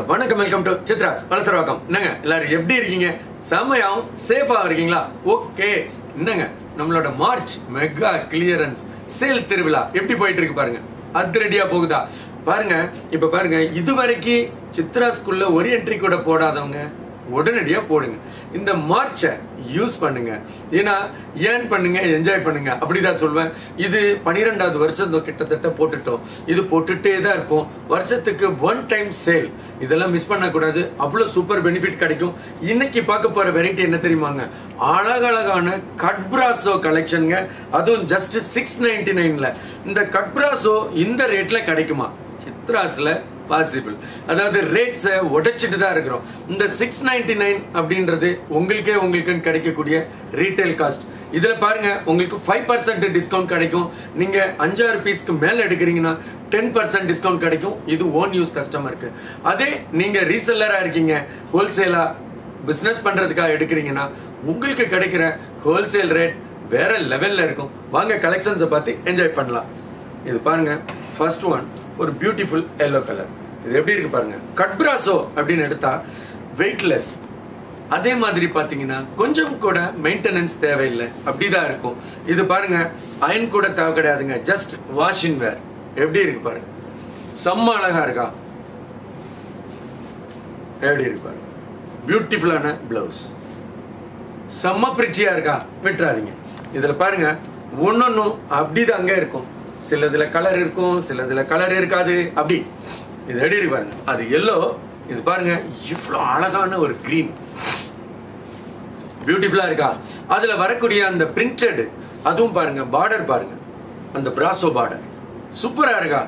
வணக்கம் welcome to Chitra's Valasaravakkam என்னங்க எல்லாரும் எப்படி இருக்கீங்க செம்மையாவும் சேஃபா இருக்கீங்களா ஓகே என்னங்க நம்மளோட மார்ச் மெகா கிளியரன்ஸ் சேல் திருவிழா எப்படி போயிட்டு இருக்கு பாருங்க அதிரடியா போகுதா பாருங்க இப்ப பாருங்க இதுவரைக்கும் சித்ராஸ்குள்ள ஒரு என்ட்ரி கூட போடாதவங்க உடனடியா போடுங்க இந்த மார்ச்சை யூஸ் பண்ணுங்க ஏன்னா ஏன் பண்ணுங்க என்ஜாய் பண்ணுங்க அப்படிதான் சொல்வேன் இது பனிரெண்டாவது வருஷம் இதோ கிட்டத்தட்ட போட்டுட்டோம் இது போட்டுட்டே தான் இருப்போம் வருஷத்துக்கு ஒன் டைம் சேல் இதெல்லாம் மிஸ் பண்ணக்கூடாது அவ்வளோ சூப்பர் பெனிஃபிட் கிடைக்கும் இன்னைக்கு பார்க்க போற வெரைட்டி என்ன தெரியுமாங்க அழகழகான கட்பிராசோ கலெக்ஷனுங்க அதுவும் ஜஸ்ட் சிக்ஸ் நைன்டி நைன்ல இந்த கட்பிராசோ இந்த ரேட்ல கிடைக்குமா சித்ராஸ்ல பாசிபிள் அதாவது ரேட்ஸை உடைச்சிட்டு தான் இருக்கிறோம் இந்த சிக்ஸ் நைன்டி நைன் அப்படின்றது உங்களுக்கே உங்களுக்குன்னு கிடைக்கக்கூடிய ரீட்டைல் காஸ்ட் இதில் பாருங்க உங்களுக்கு ஃபைவ் பர்சன்ட் டிஸ்கவுண்ட் கிடைக்கும் நீங்க அஞ்சாறு பீஸ்க்கு மேலே எடுக்கிறீங்கன்னா டென் பர்சன்ட் டிஸ்கவுண்ட் கிடைக்கும் இது ஓன் யூஸ் கஸ்டமருக்கு அதே நீங்க ரீசெல்லராக இருக்கீங்க ஹோல்சேலா பிஸ்னஸ் பண்றதுக்காக எடுக்கிறீங்கன்னா உங்களுக்கு கிடைக்கிற ஹோல்சேல் ரேட் வேற லெவல்ல இருக்கும் வாங்க கலெக்ஷன்ஸை பார்த்து என்ஜாய் பண்ணலாம் இது பாருங்க ஃபர்ஸ்ட் ஒன் ஒரு பியூட்டிஃபுல் எல்லோ கலர் இது எப்படி இருக்கு பாருங்க கட்பிராசோ அப்படின்னு எடுத்தா வெயிட்லெஸ் அதே மாதிரி பாத்தீங்கன்னா கொஞ்சம் கூட மெயின்டெனன்ஸ் தேவையில்லை அப்படிதான் இருக்கும் இது பாருங்க அயன் கூட தேவை கிடையாதுங்க ஜஸ்ட் வாஷிங் வேர் எப்படி இருக்கு பாருங்க செம்ம அழகா இருக்கா எப்படி இருக்கு பாருங்க பியூட்டிஃபுல்லான பிளவுஸ் செம்ம பிரிச்சியா இருக்கா விட்டுறாதீங்க இதுல பாருங்க ஒன்னொன்னும் அப்படிதான் அங்க இருக்கும் சிலதுல கலர் இருக்கும் சிலதுல கலர் இருக்காது அப்படி இது எப்படி இருக்கு பாருங்க அது எல்லோ இது பாருங்க இவ்வளோ அழகான ஒரு கிரீன் பியூட்டிஃபுல்லா இருக்கா அதுல வரக்கூடிய அந்த பிரிண்டட் அதுவும் பாருங்க பார்டர் பாருங்க அந்த பிராசோ பார்டர் சூப்பரா இருக்கா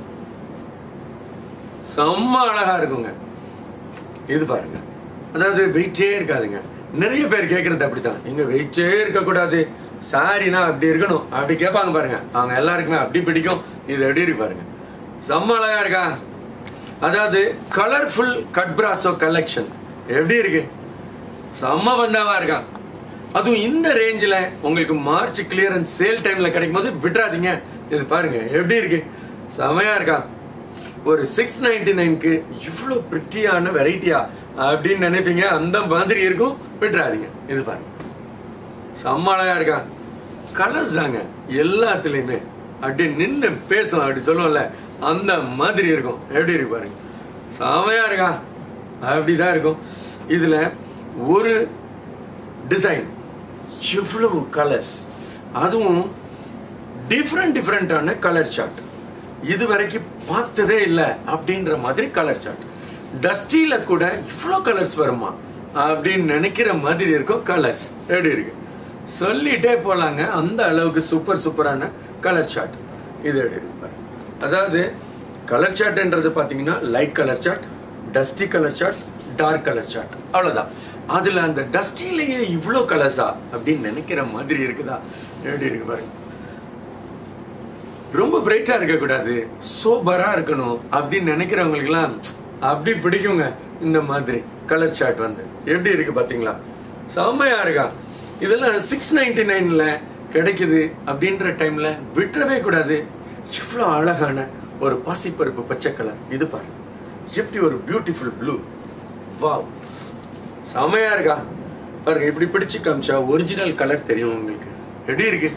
செம்ம அழகா இருக்குங்க இது பாருங்க அதாவது வெயிட்டே இருக்காதுங்க நிறைய பேர் கேட்கறது அப்படித்தான் இங்க வெயிட்டே இருக்கக்கூடாது சாரினா அப்படி இருக்கணும் அப்படி கேட்பாங்க பாருங்க அவங்க எல்லாருக்குமே அப்படி பிடிக்கும் இது எப்படி இருக்கு பாருங்க செம்ம அழகா இருக்கா அதாவது கலர்ஃபுல் கட்பிராசோ கலெக்ஷன் எப்படி இருக்கு செம்ம பந்தாவா இருக்கா அதுவும் இந்த ரேஞ்சில் உங்களுக்கு மார்ச் கிளியரன்ஸ் சேல் டைம்ல கிடைக்கும் போது விட்டுறாதீங்க இது பாருங்க எப்படி இருக்கு செமையா இருக்கா ஒரு சிக்ஸ் நைன்டி நைன்க்கு இவ்வளோ பிரிட்டியான வெரைட்டியா அப்படின்னு நினைப்பீங்க அந்த மாதிரி இருக்கும் விட்டுறாதீங்க இது பாருங்க செம்ம அழகா இருக்கா கலர்ஸ் தாங்க எல்லாத்துலேயுமே அப்படி நின்று பேசும் அப்படி சொல்லுவோம்ல அந்த மாதிரி இருக்கும் எப்படி இருக்கு பாருங்க செமையா இருக்கா அப்படிதான் இருக்கும் இதுல ஒரு டிசைன் இவ்வளவு கலர்ஸ் அதுவும் டிஃப்ரெண்ட் டிஃப்ரெண்டான கலர் சார்ட் இது வரைக்கும் பார்த்ததே இல்லை அப்படின்ற மாதிரி கலர் சார்ட் டஸ்டில கூட இவ்வளோ கலர்ஸ் வருமா அப்படின்னு நினைக்கிற மாதிரி இருக்கும் கலர்ஸ் எப்படி இருக்கு சொல்லிட்டே போலாங்க அந்த அளவுக்கு சூப்பர் சூப்பரான கலர் சார்ட் இது எப்படி இருக்கு பாருங்க. அதாவது கலர் சார்ட்ன்றது பார்த்தீங்கன்னா light colour chart dusty colour chart dark colour chart அவ்வளோதான் அதில் அந்த டஸ்டிலேயே இவ்வளோ கலர்ஸா அப்படின்னு நினைக்கிற மாதிரி இருக்குதா எப்படி இருக்கு பாருங்க ரொம்ப பிரைட்டா இருக்கக்கூடாது சோபரா இருக்கணும் அப்படின்னு நினைக்கிறவங்களுக்குலாம் அப்படி பிடிக்குங்க இந்த மாதிரி கலர் சார்ட் வந்து எப்படி இருக்கு பாத்தீங்களா செம்மையா இருக்கா இதெல்லாம் சிக்ஸ் நைன்டி நைன்ல கிடைக்குது அப்படின்ற டைம்ல விட்டுறவே கூடாது இவ்வளோ அழகான ஒரு பாசிப்பருப்பு பச்சை கலர் இது பாருங்க எப்படி ஒரு பியூட்டிஃபுல் ப்ளூ வாவ் செமையா இருக்கா பாருங்க இப்படி பிடிச்சு காமிச்சா ஒரிஜினல் கலர் தெரியும் உங்களுக்கு எப்படி இருக்கு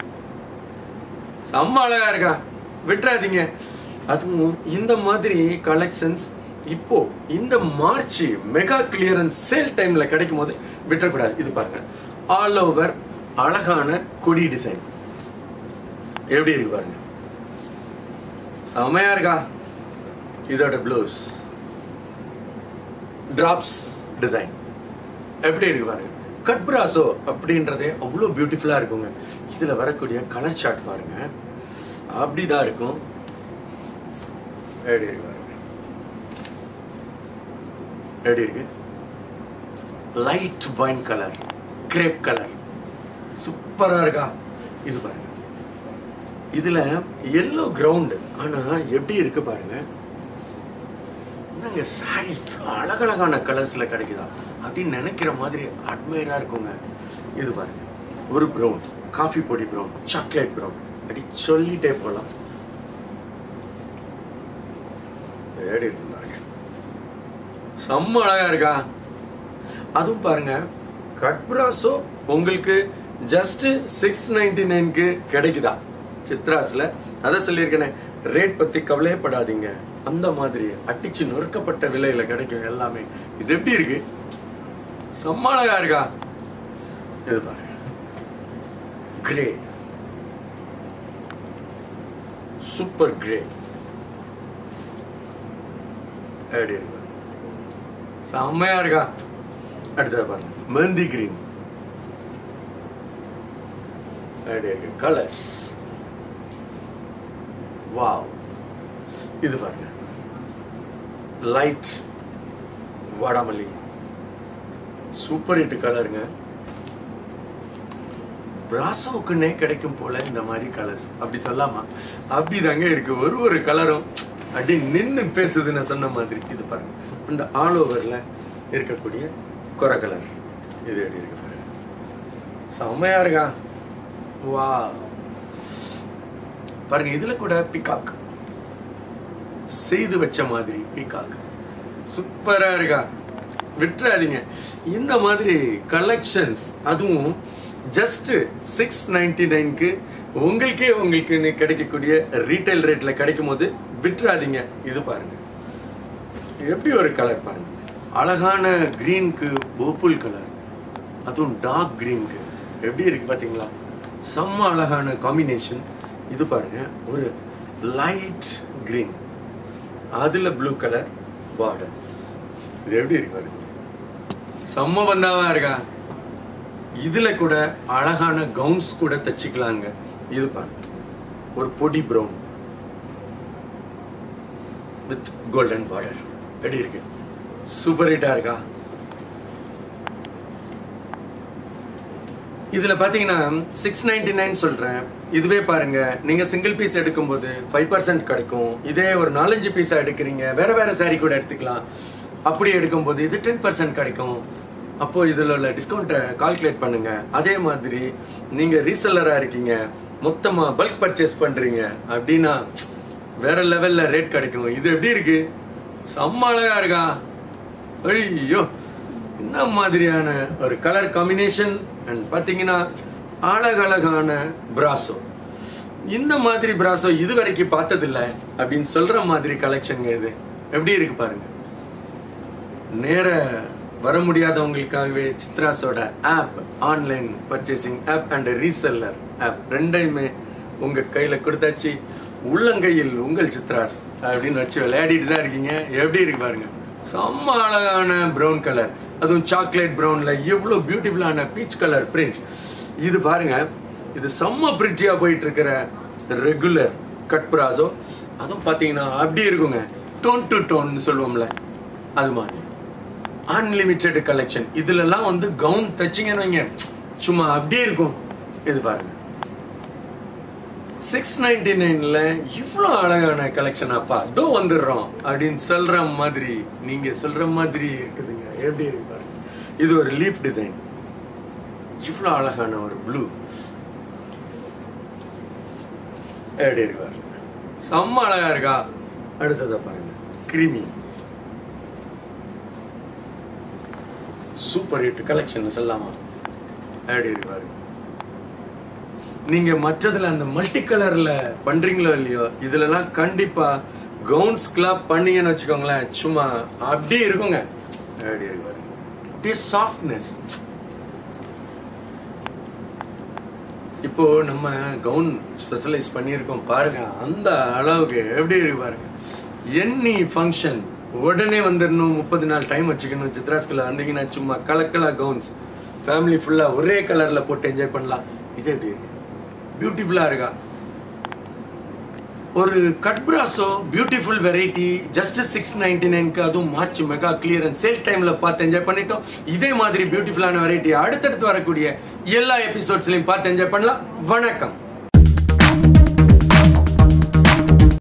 செம்ம அழகா இருக்கா விட்டுறாதீங்க அதுவும் இந்த மாதிரி கலெக்ஷன்ஸ் இப்போ இந்த மார்ச் மெகா கிளியரன்ஸ் சேல் டைம்ல கிடைக்கும் போது விட்டுறக்கூடாது இது பாருங்க ஆல் ஓவர் அழகான கொடி டிசைன் எப்படி இருக்கு பாருங்க செமையா இருக்கா இதோட ப்ளவுஸ் டிராப்ஸ் டிசைன் எப்படி இருக்கு பாருங்க கட்பிராசோ அப்படின்றதே அவ்வளோ பியூட்டிஃபுல்லாக இருக்குங்க இதில் வரக்கூடிய கலர் சார்ட் பாருங்க அப்படிதான் இருக்கும் எப்படி இருக்கு பாருங்க எப்படி இருக்கு light wine colour grape colour சூப்பராக இருக்கா இது பாருங்க இதுல எல்லோ கிரவுண்ட் ஆனா எப்படி இருக்கு பாருங்க என்னங்க சாரி அழகழகான கலர்ஸ்ல கிடைக்குதா அப்படின்னு நினைக்கிற மாதிரி அட்மையரா இருக்குங்க இது பாருங்க ஒரு ப்ரௌன் காஃபி பொடி ப்ரௌன் சாக்லேட் ப்ரௌன் அப்படி சொல்லிட்டே போகலாம் ஏடி இருக்கு பாருங்க செம்ம அழகா இருக்கா அதுவும் பாருங்க கட் பிராஸோ உங்களுக்கு ஜஸ்ட் சிக்ஸ் நைன்டி நைனுக்கு கிடைக்குதா சித்ராஸ்ல அதை சொல்லியிருக்கேனே ரேட் பத்தி கவலையே படாதீங்க அந்த மாதிரி அட்டிச்சு நொறுக்கப்பட்ட விலையில கிடைக்கும் எல்லாமே இது எப்படி இருக்கு செம்ம அழகா இருக்கா இது பாருங்க கிரே சூப்பர் கிரே அப்படி இருக்கு பாருங்க. செம்மையா இருக்கா அடுத்தது பாருங்க மெந்தி கிரீன் அப்படி இருக்கு கலர்ஸ் வாவ் இது பாருங்க லைட் வாடாமல்லி சூப்பர் ஹிட் கலருங்க பிராசோவுக்குன்னே கிடைக்கும் போல இந்த மாதிரி கலர்ஸ் அப்படி சொல்லாமா அப்படி தாங்க இருக்கு ஒரு ஒரு கலரும் அப்படி நின்னு பேசுது நான் சொன்ன மாதிரி இது பாருங்க இந்த ஆல் ஓவர்ல இருக்கக்கூடிய கொர கலர் இது எப்படி இருக்கு பாருங்க செம்மையா இருக்கா வா பாருங்க இதுல கூட பிகாக் செய்து வச்ச மாதிரி பீகாக் சூப்பரா இருக்கா விட்டுறாதீங்க இந்த மாதிரி கலெக்ஷன்ஸ் அதுவும் ஜஸ்ட் சிக்ஸ் நைன்டி நைன்க்கு உங்களுக்கே உங்களுக்கு கிடைக்கக்கூடிய ரீட்டைல் ரேட்ல கிடைக்கும் போது விட்டுறாதீங்க இது பாருங்க எப்படி ஒரு கலர் பாருங்க அழகான கிரீனுக்கு பர்பிள் கலர் அதுவும் டார்க் கிரீனுக்கு எப்படி இருக்கு பாத்தீங்களா செம்ம அழகான காம்பினேஷன் இது பாருங்க ஒரு லைட் கிரீன் அதுல ப்ளூ கலர் பார்டர் இது எப்படி இருக்கு பாருங்க செம்ம பந்தாவா இருக்கா இதுல கூட அழகான கவுன்ஸ் கூட தச்சுக்கலாங்க இது பாருங்க ஒரு பொடி ப்ரௌன் வித் கோல்டன் பார்டர் எப்படி இருக்கு சூப்பர் ஹிட்டா இருக்கா இதுல பாத்தீங்கன்னா சிக்ஸ் நைன்டி நைன் சொல்றேன் இதுவே பாருங்க நீங்க சிங்கிள் பீஸ் எடுக்கும்போது ஃபைவ் பர்சன்ட் கிடைக்கும் இதே ஒரு நாலஞ்சு பீஸா எடுக்கிறீங்க வேற வேற saree கூட எடுத்துக்கலாம் அப்படி எடுக்கும்போது இது டென் பர்சன்ட் கிடைக்கும் அப்போ இதுல உள்ள டிஸ்கவுண்ட்டை கால்குலேட் பண்ணுங்க அதே மாதிரி நீங்க ரீசெல்லரா இருக்கீங்க மொத்தமா பல்க் பர்ச்சேஸ் பண்றீங்க அப்படின்னா வேற லெவல்ல ரேட் கிடைக்கும் இது எப்படி இருக்கு செம்ம அழகா இருக்கா ஐயோ என்ன மாதிரியான ஒரு கலர் காம்பினேஷன் அண்ட் பார்த்தீங்கன்னா அழகழகான பிராசோ இந்த மாதிரி பிராசோ இது வரைக்கும் பார்த்ததில்ல அப்படின்னு சொல்ற மாதிரி கலெக்ஷன் இது எப்படி இருக்கு பாருங்க நேர வர முடியாதவங்களுக்காகவே சித்ராஸோட app online purchasing app and reseller app ரெண்டையுமே உங்க கையில கொடுத்தாச்சு உள்ளங்கையில் உங்கள் சித்ராஸ் அப்படின்னு வச்சு விளையாடிட்டு தான் இருக்கீங்க எப்படி இருக்கு பாருங்க செம்ம அழகான ப்ரௌன் கலர் அதுவும் சாக்லேட் ப்ரௌன்ல எவ்வளவு பியூட்டிஃபுல்லான பீச் கலர் பிரிண்ட் இது பாருங்க இது செம்ம பிரிட்டியா போயிட்டு இருக்கிற ரெகுலர் கட் பிராசோ அதுவும் பாத்தீங்கன்னா அப்படி இருக்குங்க டோன் டு டோன் சொல்லுவோம்ல அது மாதிரி அன்லிமிட்டெட் கலெக்ஷன் இதுலலாம் வந்து கவுன் தச்சிங்கன்னு வைங்க சும்மா அப்படியே இருக்கும் இது பாருங்க சிக்ஸ் நைன்டி நைன்ல இவ்வளோ அழகான கலெக்ஷன் அப்பா அதோ வந்துடுறோம் அப்படின்னு சொல்ற மாதிரி நீங்க சொல்ற மாதிரி இருக்குதுங்க எப்படி இருக்கு பாருங்க இது ஒரு லீஃப் டிசைன் இவ்வளோ அழகான ஒரு ப்ளூ எப்படி இருக்கு பாருங்க செம்ம அழகா இருக்கா அடுத்ததை பாருங்க கிரிமி சூப்பர் ஹிட் கலெக்ஷன் சொல்லாமா எப்படி இருக்கு பாருங்க நீங்க மற்றதுல அந்த மல்டி கலர்ல பண்றீங்களோ இல்லையோ இதுலலாம் கண்டிப்பா கவுன்ஸ்க்குலாம் பண்ணீங்கன்னு வச்சுக்கோங்களேன் சும்மா அப்படியே இருக்குங்க அப்படி இருக்கு பாருங்க அப்படியே சாஃப்ட்னஸ் இப்போ நம்ம கவுன் ஸ்பெஷலைஸ் பண்ணியிருக்கோம் பாருங்க அந்த அளவுக்கு எப்படி இருக்கு பாருங்க எனி ஃபங்க்ஷன் உடனே வந்துடணும் முப்பது நாள் டைம் வச்சுக்கணும் சித்ராஸ்குள்ள வந்தீங்கன்னா சும்மா கலக்கலா கவுன்ஸ் ஃபேமிலி ஃபுல்லா ஒரே கலர்ல போட்டு என்ஜாய் பண்ணலாம் இது எப்படி இருக்கு பியூட்டிஃபுல்லா இருக்கா ஒரு கட் பிராசோ beautiful variety just six ninety நைன்க்கு அதுவும் மார்ச் மெகா கிளியரன்ஸ் சேல் டைம்ல பார்த்து என்ஜாய் பண்ணிட்டோம் இதே மாதிரி பியூட்டிஃபுல்லான வெரைட்டி அடுத்தடுத்து வரக்கூடிய எல்லா எபிசோட்ஸ்லையும் பார்த்து என்ஜாய் பண்ணலாம் வணக்கம்